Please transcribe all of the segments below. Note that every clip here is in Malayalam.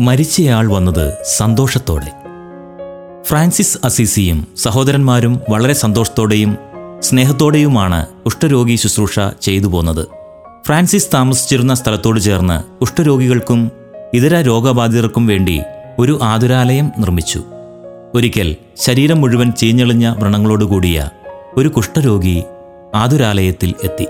മരിച്ചയാൾ വന്നത് സന്തോഷത്തോടെ ഫ്രാൻസിസ് അസീസിയും സഹോദരന്മാരും വളരെ സന്തോഷത്തോടെയും സ്നേഹത്തോടെയുമാണ് കുഷ്ഠരോഗി ശുശ്രൂഷ ചെയ്തു പോന്നത് ഫ്രാൻസിസ് താമസിച്ചിരുന്ന സ്ഥലത്തോട് ചേർന്ന് കുഷ്ഠരോഗികൾക്കും ഇതര രോഗബാധിതർക്കും വേണ്ടി ഒരു ആതുരാലയം നിർമ്മിച്ചു ഒരിക്കൽ ശരീരം മുഴുവൻ ചീഞ്ഞളിഞ്ഞ വ്രണങ്ങളോടുകൂടിയ ഒരു കുഷ്ഠരോഗി ആതുരാലയത്തിൽ എത്തി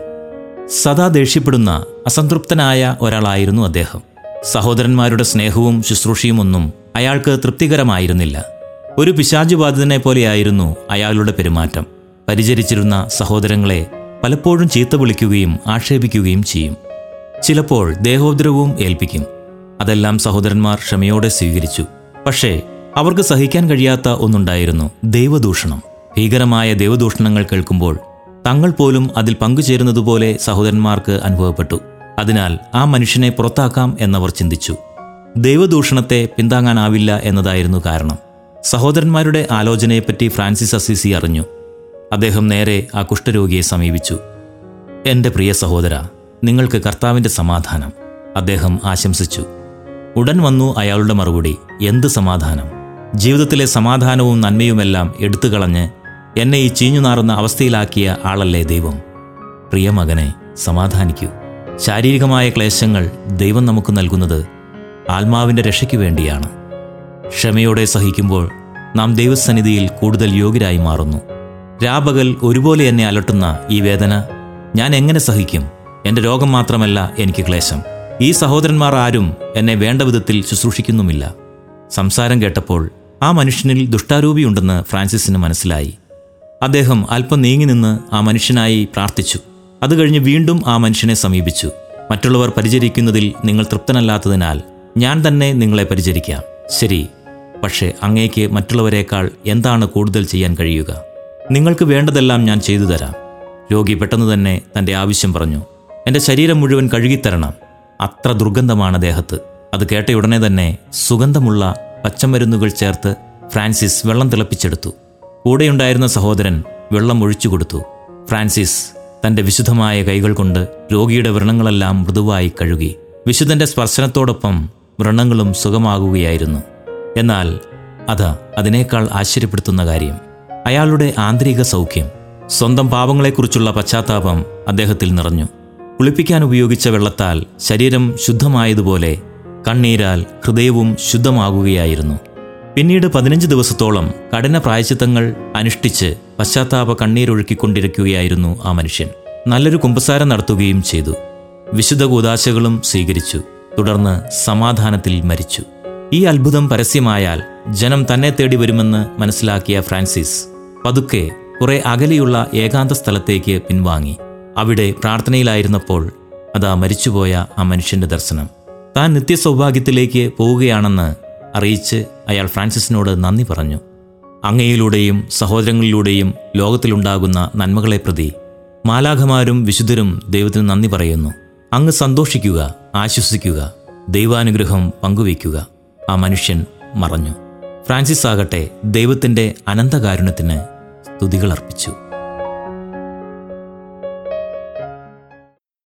സദാ ദേഷ്യപ്പെടുന്ന അസംതൃപ്തനായ ഒരാളായിരുന്നു അദ്ദേഹം സഹോദരന്മാരുടെ സ്നേഹവും ശുശ്രൂഷയുമൊന്നും അയാൾക്ക് തൃപ്തികരമായിരുന്നില്ല ഒരു പിശാചുബാധിതനെ പോലെയായിരുന്നു അയാളുടെ പെരുമാറ്റം പരിചരിച്ചിരുന്ന സഹോദരങ്ങളെ പലപ്പോഴും ചീത്ത വിളിക്കുകയും ആക്ഷേപിക്കുകയും ചെയ്യും ചിലപ്പോൾ ദേഹോദ്രവവും ഏൽപ്പിക്കും അതെല്ലാം സഹോദരന്മാർ ക്ഷമയോടെ സ്വീകരിച്ചു പക്ഷേ അവർക്ക് സഹിക്കാൻ കഴിയാത്ത ഒന്നുണ്ടായിരുന്നു ദൈവദൂഷണം ഭീകരമായ ദൈവദൂഷണങ്ങൾ കേൾക്കുമ്പോൾ തങ്ങൾ പോലും അതിൽ പങ്കുചേരുന്നതുപോലെ സഹോദരന്മാർക്ക് അനുഭവപ്പെട്ടു അതിനാൽ ആ മനുഷ്യനെ പുറത്താക്കാം എന്നവർ ചിന്തിച്ചു ദൈവദൂഷണത്തെ പിന്താങ്ങാനാവില്ല എന്നതായിരുന്നു കാരണം സഹോദരന്മാരുടെ ആലോചനയെപ്പറ്റി ഫ്രാൻസിസ് അസീസി അറിഞ്ഞു അദ്ദേഹം നേരെ ആ കുഷ്ഠരോഗിയെ സമീപിച്ചു എൻ്റെ പ്രിയ സഹോദര നിങ്ങൾക്ക് കർത്താവിൻ്റെ സമാധാനം അദ്ദേഹം ആശംസിച്ചു ഉടൻ വന്നു അയാളുടെ മറുപടി എന്ത് സമാധാനം ജീവിതത്തിലെ സമാധാനവും നന്മയുമെല്ലാം എടുത്തുകളഞ്ഞ് എന്നെ ഈ ചീഞ്ഞുനാറുന്ന അവസ്ഥയിലാക്കിയ ആളല്ലേ ദൈവം പ്രിയ മകനെ സമാധാനിക്കൂ ശാരീരികമായ ക്ലേശങ്ങൾ ദൈവം നമുക്ക് നൽകുന്നത് ആത്മാവിൻ്റെ രക്ഷയ്ക്ക് വേണ്ടിയാണ് ക്ഷമയോടെ സഹിക്കുമ്പോൾ നാം ദൈവസന്നിധിയിൽ കൂടുതൽ യോഗ്യരായി മാറുന്നു രാപകൽ ഒരുപോലെ എന്നെ അലട്ടുന്ന ഈ വേദന ഞാൻ എങ്ങനെ സഹിക്കും എൻ്റെ രോഗം മാത്രമല്ല എനിക്ക് ക്ലേശം ഈ സഹോദരന്മാർ ആരും എന്നെ വേണ്ട വിധത്തിൽ ശുശ്രൂഷിക്കുന്നുമില്ല സംസാരം കേട്ടപ്പോൾ ആ മനുഷ്യനിൽ ദുഷ്ടാരൂപിയുണ്ടെന്ന് ഫ്രാൻസിസിന് മനസ്സിലായി അദ്ദേഹം അല്പം നീങ്ങി നിന്ന് ആ മനുഷ്യനായി പ്രാർത്ഥിച്ചു അത് കഴിഞ്ഞ് വീണ്ടും ആ മനുഷ്യനെ സമീപിച്ചു മറ്റുള്ളവർ പരിചരിക്കുന്നതിൽ നിങ്ങൾ തൃപ്തനല്ലാത്തതിനാൽ ഞാൻ തന്നെ നിങ്ങളെ പരിചരിക്കാം ശരി പക്ഷേ അങ്ങേക്ക് മറ്റുള്ളവരെക്കാൾ എന്താണ് കൂടുതൽ ചെയ്യാൻ കഴിയുക നിങ്ങൾക്ക് വേണ്ടതെല്ലാം ഞാൻ ചെയ്തു തരാം രോഗി പെട്ടെന്ന് തന്നെ തൻ്റെ ആവശ്യം പറഞ്ഞു എൻ്റെ ശരീരം മുഴുവൻ കഴുകിത്തരണം അത്ര ദുർഗന്ധമാണ് ദേഹത്ത് അത് കേട്ടയുടനെ തന്നെ സുഗന്ധമുള്ള പച്ചമരുന്നുകൾ ചേർത്ത് ഫ്രാൻസിസ് വെള്ളം തിളപ്പിച്ചെടുത്തു കൂടെയുണ്ടായിരുന്ന സഹോദരൻ വെള്ളം ഒഴിച്ചു കൊടുത്തു ഫ്രാൻസിസ് തൻ്റെ വിശുദ്ധമായ കൈകൾ കൊണ്ട് രോഗിയുടെ വ്രണങ്ങളെല്ലാം മൃദുവായി കഴുകി വിശുദ്ധന്റെ സ്പർശനത്തോടൊപ്പം വ്രണങ്ങളും സുഖമാകുകയായിരുന്നു എന്നാൽ അത് അതിനേക്കാൾ ആശ്ചര്യപ്പെടുത്തുന്ന കാര്യം അയാളുടെ ആന്തരിക സൗഖ്യം സ്വന്തം പാപങ്ങളെക്കുറിച്ചുള്ള പശ്ചാത്താപം അദ്ദേഹത്തിൽ നിറഞ്ഞു കുളിപ്പിക്കാൻ ഉപയോഗിച്ച വെള്ളത്താൽ ശരീരം ശുദ്ധമായതുപോലെ കണ്ണീരാൽ ഹൃദയവും ശുദ്ധമാകുകയായിരുന്നു പിന്നീട് പതിനഞ്ച് ദിവസത്തോളം കഠിന പ്രായച്ചിത്തങ്ങൾ അനുഷ്ഠിച്ച് പശ്ചാത്താപ കണ്ണീരൊഴുക്കിക്കൊണ്ടിരിക്കുകയായിരുന്നു ആ മനുഷ്യൻ നല്ലൊരു കുമ്പസാരം നടത്തുകയും ചെയ്തു വിശുദ്ധ കൂതാശകളും സ്വീകരിച്ചു തുടർന്ന് സമാധാനത്തിൽ മരിച്ചു ഈ അത്ഭുതം പരസ്യമായാൽ ജനം തന്നെ തേടി വരുമെന്ന് മനസ്സിലാക്കിയ ഫ്രാൻസിസ് പതുക്കെ കുറെ അകലെയുള്ള ഏകാന്ത സ്ഥലത്തേക്ക് പിൻവാങ്ങി അവിടെ പ്രാർത്ഥനയിലായിരുന്നപ്പോൾ അതാ മരിച്ചുപോയ ആ മനുഷ്യന്റെ ദർശനം താൻ നിത്യസൗഭാഗ്യത്തിലേക്ക് പോവുകയാണെന്ന് അറിയിച്ച് അയാൾ ഫ്രാൻസിസിനോട് നന്ദി പറഞ്ഞു അങ്ങയിലൂടെയും സഹോദരങ്ങളിലൂടെയും ലോകത്തിലുണ്ടാകുന്ന നന്മകളെ പ്രതി മാലാഖമാരും വിശുദ്ധരും ദൈവത്തിന് നന്ദി പറയുന്നു അങ്ങ് സന്തോഷിക്കുക ആശ്വസിക്കുക ദൈവാനുഗ്രഹം പങ്കുവയ്ക്കുക ആ മനുഷ്യൻ മറഞ്ഞു ഫ്രാൻസിസ് ആകട്ടെ ദൈവത്തിൻ്റെ അനന്തകാരുണ്യത്തിന് സ്തുതികളർപ്പിച്ചു